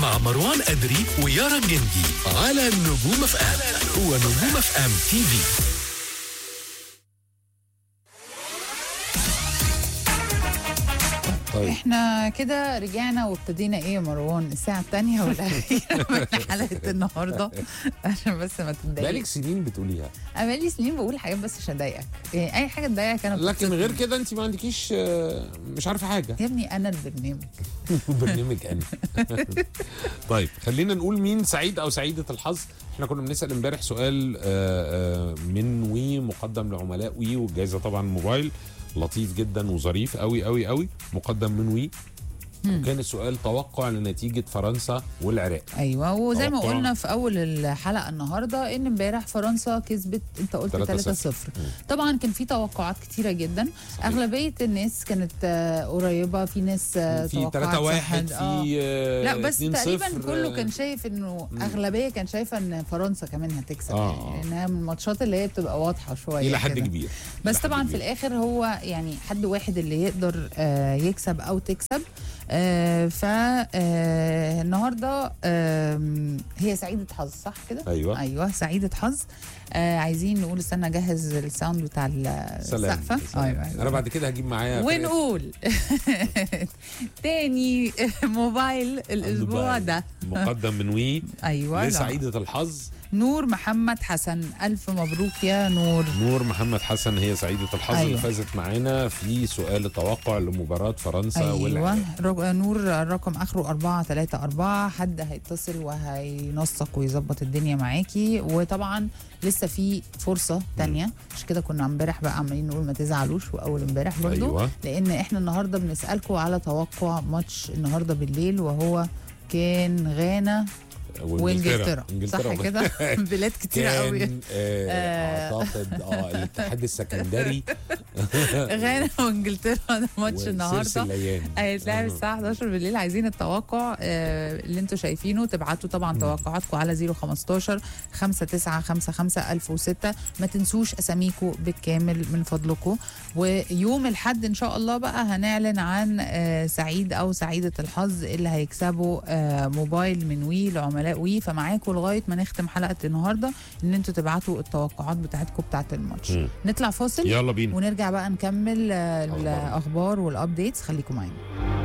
مع مروان أدري ويارا جندي على نجوم اف ام هو نجوم اف ام تي في طيب احنا كده رجعنا وابتدينا ايه يا مروان الساعة الثانية والأخيرة من حلقة النهاردة عشان بس ما بقالك تتضايقش سنين بتقوليها أنا بقالي سنين بقول حاجات بس عشان أضايقك يعني أي حاجة تضايقك أنا لكن بتبسط غير منها. كده انت ما عندكيش آه، مش عارفه حاجه يا ابني أنا البرنامج برنامج انا طيب خلينا نقول مين سعيد او سعيده الحظ احنا كنا بنسال امبارح سؤال آه، آه، من وي مقدم لعملاء وي والجائزه طبعا موبايل لطيف جدا وظريف قوي قوي قوي مقدم من وي وكان السؤال توقع لنتيجه فرنسا والعراق ايوه وزي ما توقع. قلنا في اول الحلقه النهارده ان امبارح فرنسا كسبت انت قلت 3-0. 3-0 طبعا كان في توقعات كتيره جدا صحيح. اغلبيه الناس كانت آه، قريبه في ناس آه، في توقعات 3 1 صح. آه. في آه، لا بس 2-0 تقريبا كله آه، كان شايف انه اغلبيه كان شايفه ان فرنسا كمان هتكسب آه، يعني آه. لانها من الماتشات اللي هي بتبقى واضحه شويه الى حد كده. كبير بس إلى حد طبعا في كبير. الاخر هو يعني حد واحد اللي يقدر آه، يكسب او تكسب فالنهارده هي سعيده حظ صح كده؟ ايوه ايوه سعيده حظ آه، عايزين نقول استنى اجهز الساوند بتاع سلام السقفه سلام. ايوه انا ايوه بعد كده هجيب معايا ونقول تاني موبايل الاسبوع موبايل. ده مقدم من وي ايوه لا. لسعيدة الحظ نور محمد حسن الف مبروك يا نور نور محمد حسن هي سعيدة الحظ أيوة. اللي فازت معانا في سؤال التوقع لمباراة فرنسا والعراق ايوه رق- نور الرقم اخره 434 حد هيتصل وهينسق ويظبط الدنيا معاكي وطبعا لسه في فرصه تانية مش كده كنا امبارح بقى عمالين نقول ما تزعلوش واول امبارح برضو أيوة. لان احنا النهارده بنسالكم على توقع ماتش النهارده بالليل وهو كان غانا وانجلترا صح وب- كده بلاد كتيره قوي كان آه آه. اعتقد اه الاتحاد السكندري غانا وانجلترا ده ماتش وسيرس النهارده الليان هيتلعب آه. الساعة 11 بالليل عايزين التوقع آه، اللي انتوا شايفينه تبعتوا طبعا توقعاتكم على 015 5955 1006 ما تنسوش اساميكم بالكامل من فضلكم ويوم الحد ان شاء الله بقى هنعلن عن آه، سعيد او سعيدة الحظ اللي هيكسبوا آه، موبايل من وي لعملاء وي فمعاكم لغاية ما نختم حلقة النهاردة ان انتوا تبعتوا التوقعات بتاعتكم بتاعت الماتش مم. نطلع فاصل يلا بينا ونرجع بقى نكمل آه، أخبار. الاخبار والابديتس خليكم معانا